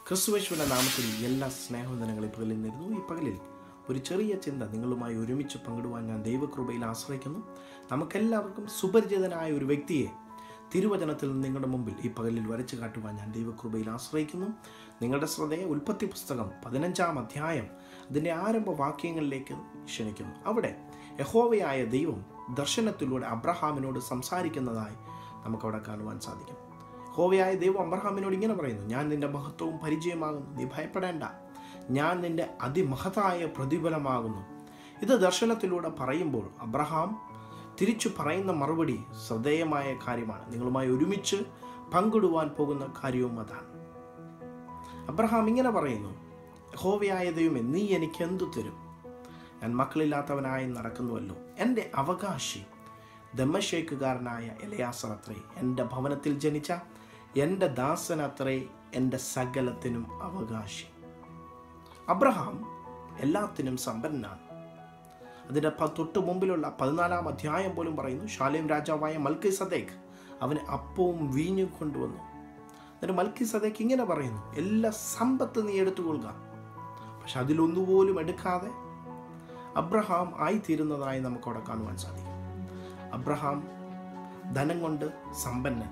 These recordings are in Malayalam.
ക്രിസ്തുവേശുവിൻ്റെ നാമത്തിൽ എല്ലാ സ്നേഹവന്ദനങ്ങളും പകലിൽ നിന്നിരുന്നു ഈ പകലിൽ ഒരു ചെറിയ ചിന്ത നിങ്ങളുമായി ഒരുമിച്ച് പങ്കിടുവാൻ ഞാൻ ദൈവകൃപയിൽ ആശ്രയിക്കുന്നു നമുക്കെല്ലാവർക്കും സുപരിചിതനായ ഒരു വ്യക്തിയെ തിരുവചനത്തിൽ നിന്ന് നിങ്ങളുടെ മുമ്പിൽ ഈ പകലിൽ വരച്ചു കാട്ടുവാൻ ഞാൻ ദൈവകൃപയിൽ ആശ്രയിക്കുന്നു നിങ്ങളുടെ ശ്രദ്ധയെ ഉൽപ്പത്തി പുസ്തകം പതിനഞ്ചാം അധ്യായം അതിൻ്റെ ആരംഭ വാക്യങ്ങളിലേക്ക് ക്ഷണിക്കുന്നു അവിടെ യഹോവയായ ദൈവം ദർശനത്തിലൂടെ അബ്രഹാമിനോട് സംസാരിക്കുന്നതായി നമുക്കവിടെ കാണുവാൻ സാധിക്കും ഹോവയായ ദൈവം അബ്രഹാമിനോട് ഇങ്ങനെ പറയുന്നു ഞാൻ നിന്റെ മഹത്വവും പരിചയമാകുന്നു നീ ഭയപ്പെടേണ്ട ഞാൻ നിന്റെ അതിമഹതായ പ്രതിഫലമാകുന്നു ഇത് ദർശനത്തിലൂടെ പറയുമ്പോൾ അബ്രഹാം തിരിച്ചു പറയുന്ന മറുപടി ശ്രദ്ധേയമായ കാര്യമാണ് നിങ്ങളുമായി ഒരുമിച്ച് പങ്കിടുവാൻ പോകുന്ന കാര്യവും അതാണ് അബ്രഹാം ഇങ്ങനെ പറയുന്നു ഹോവയായ ദൈവമേ നീ എനിക്ക് എന്തു തരും ഞാൻ മക്കളില്ലാത്തവനായി നടക്കുന്നുവല്ലോ എൻ്റെ അവകാശി ദമ്മശേക്കുകാരനായ എലയാസർ അത്രേ എൻ്റെ ഭവനത്തിൽ ജനിച്ച എൻ്റെ ദാസൻ അത്രേ എൻ്റെ സകലത്തിനും അവകാശി അബ്രഹാം എല്ലാത്തിനും സമ്പന്നനാണ് അതിൻ്റെ പ- തൊട്ട് മുമ്പിലുള്ള പതിനാലാം അധ്യായം പോലും പറയുന്നു ഷാലേം രാജാവായ മൽക്കി സദേഖ് അവന് അപ്പവും വീഞ്ഞും കൊണ്ടുവന്നു എന്നിട്ട് മൽക്കി സദേഖ് ഇങ്ങനെ പറയുന്നു എല്ലാ സമ്പത്ത് നീ എടുത്തുകൊള്ളുക പക്ഷെ അതിലൊന്നുപോലും എടുക്കാതെ അബ്രഹാം ആയിത്തീരുന്നതായി നമുക്കവിടെ കാണുവാൻ സാധിക്കും അബ്രഹാം ധനം കൊണ്ട് സമ്പന്നൻ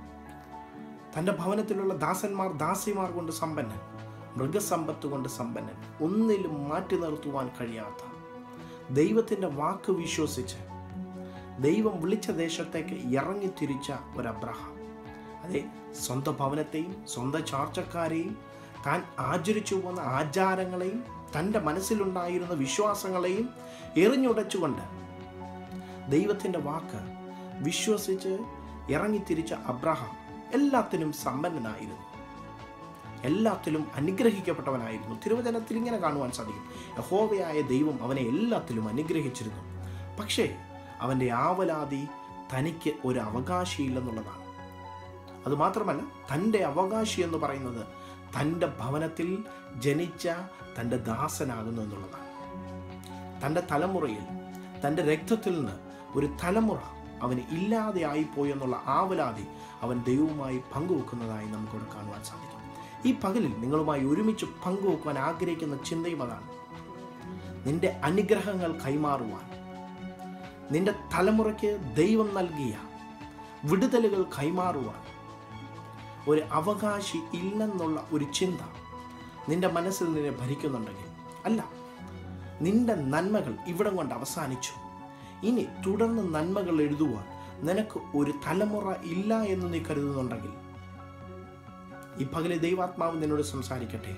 തൻ്റെ ഭവനത്തിലുള്ള ദാസന്മാർ ദാസിമാർ കൊണ്ട് സമ്പന്നൻ മൃഗസമ്പത്ത് കൊണ്ട് സമ്പന്നൻ ഒന്നിലും മാറ്റി നിർത്തുവാൻ കഴിയാത്ത ദൈവത്തിൻ്റെ വാക്ക് വിശ്വസിച്ച് ദൈവം വിളിച്ച ദേശത്തേക്ക് ഇറങ്ങിത്തിരിച്ച ഒരു അബ്രഹാം അതെ സ്വന്തം ഭവനത്തെയും സ്വന്തം ചാർച്ചക്കാരെയും താൻ ആചരിച്ചു പോന്ന ആചാരങ്ങളെയും തൻ്റെ മനസ്സിലുണ്ടായിരുന്ന വിശ്വാസങ്ങളെയും എറിഞ്ഞുടച്ചുകൊണ്ട് ദൈവത്തിൻ്റെ വാക്ക് വിശ്വസിച്ച് ഇറങ്ങിത്തിരിച്ച അബ്രഹാം എല്ലാത്തിനും സമ്പന്നനായിരുന്നു എല്ലാത്തിലും അനുഗ്രഹിക്കപ്പെട്ടവനായിരുന്നു തിരുവചനത്തിൽ ഇങ്ങനെ കാണുവാൻ സാധിക്കും യഹോവയായ ദൈവം അവനെ എല്ലാത്തിലും അനുഗ്രഹിച്ചിരുന്നു പക്ഷേ അവൻ്റെ ആവലാതി തനിക്ക് ഒരു അവകാശിയില്ലെന്നുള്ളതാണ് അതുമാത്രമല്ല തൻ്റെ അവകാശി എന്ന് പറയുന്നത് തൻ്റെ ഭവനത്തിൽ ജനിച്ച തൻ്റെ ദാസനാകുന്നു എന്നുള്ളതാണ് തൻ്റെ തലമുറയിൽ തൻ്റെ രക്തത്തിൽ നിന്ന് ഒരു തലമുറ അവന് ഇല്ലാതെ ആയിപ്പോയി എന്നുള്ള ആവലാതി അവൻ ദൈവവുമായി പങ്കുവെക്കുന്നതായി നമുക്കിവിടെ കാണുവാൻ സാധിക്കും ഈ പകലിൽ നിങ്ങളുമായി ഒരുമിച്ച് പങ്കുവെക്കുവാൻ ആഗ്രഹിക്കുന്ന ചിന്തയും അതാണ് നിന്റെ അനുഗ്രഹങ്ങൾ കൈമാറുവാൻ നിന്റെ തലമുറയ്ക്ക് ദൈവം നൽകിയ വിടുതലുകൾ കൈമാറുവാൻ ഒരു അവകാശി ഇല്ലെന്നുള്ള ഒരു ചിന്ത നിന്റെ മനസ്സിൽ നിന്നെ ഭരിക്കുന്നുണ്ടെങ്കിൽ അല്ല നിന്റെ നന്മകൾ ഇവിടം കൊണ്ട് അവസാനിച്ചു ഇനി തുടർന്ന് നന്മകൾ എഴുതുവാൻ നിനക്ക് ഒരു തലമുറ ഇല്ല എന്ന് നീ കരുതുന്നുണ്ടെങ്കിൽ ഈ പകലെ ദൈവാത്മാവ് നിന്നോട് സംസാരിക്കട്ടെ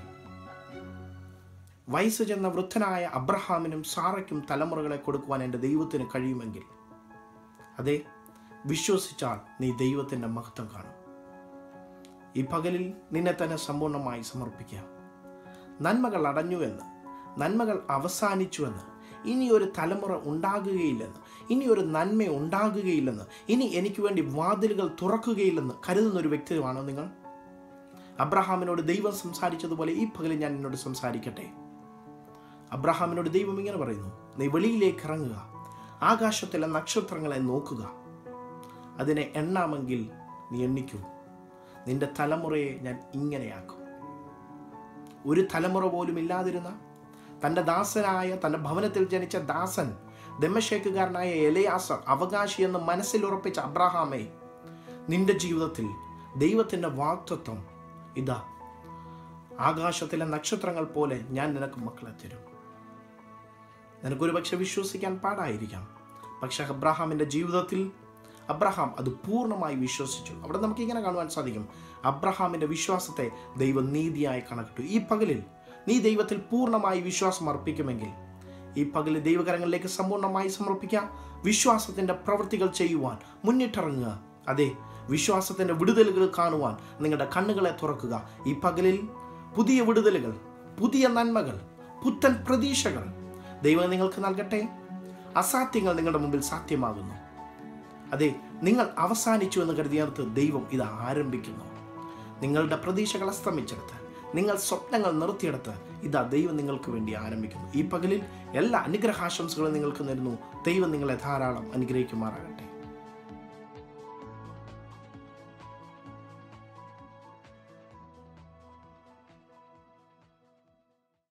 വയസ്സ് ചെന്ന വൃദ്ധനായ അബ്രഹാമിനും സാറയ്ക്കും തലമുറകളെ കൊടുക്കുവാൻ എൻ്റെ ദൈവത്തിന് കഴിയുമെങ്കിൽ അതെ വിശ്വസിച്ചാൽ നീ ദൈവത്തിൻ്റെ മഹത്വം കാണും ഈ പകലിൽ നിന്നെ തന്നെ സമ്പൂർണ്ണമായി സമർപ്പിക്കുക നന്മകൾ അടഞ്ഞുവെന്ന് നന്മകൾ അവസാനിച്ചുവെന്ന് ഇനി ഒരു തലമുറ ഉണ്ടാകുകയില്ലെന്ന് ഇനി ഒരു നന്മ ഉണ്ടാകുകയില്ലെന്ന് ഇനി എനിക്ക് വേണ്ടി വാതിലുകൾ തുറക്കുകയില്ലെന്ന് കരുതുന്ന ഒരു വ്യക്തിയാണോ നിങ്ങൾ അബ്രഹാമിനോട് ദൈവം സംസാരിച്ചതുപോലെ ഈ പകലിൽ ഞാൻ എന്നോട് സംസാരിക്കട്ടെ അബ്രഹാമിനോട് ദൈവം ഇങ്ങനെ പറയുന്നു നീ വെളിയിലേക്ക് ഇറങ്ങുക ആകാശത്തിലെ നക്ഷത്രങ്ങളെ നോക്കുക അതിനെ എണ്ണാമെങ്കിൽ നീ എണ്ണിക്കൂ നിന്റെ തലമുറയെ ഞാൻ ഇങ്ങനെയാക്കും ഒരു തലമുറ പോലും ഇല്ലാതിരുന്ന തൻ്റെ ദാസനായ തൻ്റെ ഭവനത്തിൽ ജനിച്ച ദാസൻ ദമ്മശേക്കുകാരനായ എലയാസർ അവകാശി എന്ന് മനസ്സിൽ ഉറപ്പിച്ച അബ്രഹാമേ നിന്റെ ജീവിതത്തിൽ ദൈവത്തിൻ്റെ വാക്തത്വം ഇതാ ആകാശത്തിലെ നക്ഷത്രങ്ങൾ പോലെ ഞാൻ നിനക്ക് മക്കളെ തരും നിനക്കൊരു പക്ഷെ വിശ്വസിക്കാൻ പാടായിരിക്കാം പക്ഷെ അബ്രഹാമിൻ്റെ ജീവിതത്തിൽ അബ്രഹാം അത് പൂർണ്ണമായി വിശ്വസിച്ചു അവിടെ നമുക്ക് ഇങ്ങനെ കാണുവാൻ സാധിക്കും അബ്രഹാമിൻ്റെ വിശ്വാസത്തെ ദൈവം നീതിയായി കണക്കിട്ടു ഈ പകലിൽ നീ ദൈവത്തിൽ പൂർണ്ണമായി വിശ്വാസം അർപ്പിക്കുമെങ്കിൽ ഈ പകലിൽ ദൈവകരങ്ങളിലേക്ക് സമ്പൂർണ്ണമായി സമർപ്പിക്കാം വിശ്വാസത്തിൻ്റെ പ്രവൃത്തികൾ ചെയ്യുവാൻ മുന്നിട്ടിറങ്ങുക അതെ വിശ്വാസത്തിൻ്റെ വിടുതലുകൾ കാണുവാൻ നിങ്ങളുടെ കണ്ണുകളെ തുറക്കുക ഈ പകലിൽ പുതിയ വിടുതലുകൾ പുതിയ നന്മകൾ പുത്തൻ പ്രതീക്ഷകൾ ദൈവം നിങ്ങൾക്ക് നൽകട്ടെ അസാധ്യങ്ങൾ നിങ്ങളുടെ മുമ്പിൽ സാധ്യമാകുന്നു അതെ നിങ്ങൾ അവസാനിച്ചു എന്ന് കരുതിയർത്ത് ദൈവം ഇത് ആരംഭിക്കുന്നു നിങ്ങളുടെ പ്രതീക്ഷകൾ അസ്തമിച്ചെടുത്ത് നിങ്ങൾ സ്വപ്നങ്ങൾ നിർത്തിയെടുത്ത് ഇതാ ദൈവം നിങ്ങൾക്ക് വേണ്ടി ആരംഭിക്കുന്നു ഈ പകലിൽ എല്ലാ അനുഗ്രഹാശംസകളും നിങ്ങൾക്ക് നേരുന്നു ദൈവം നിങ്ങളെ ധാരാളം അനുഗ്രഹിക്കുമാറാകട്ടെ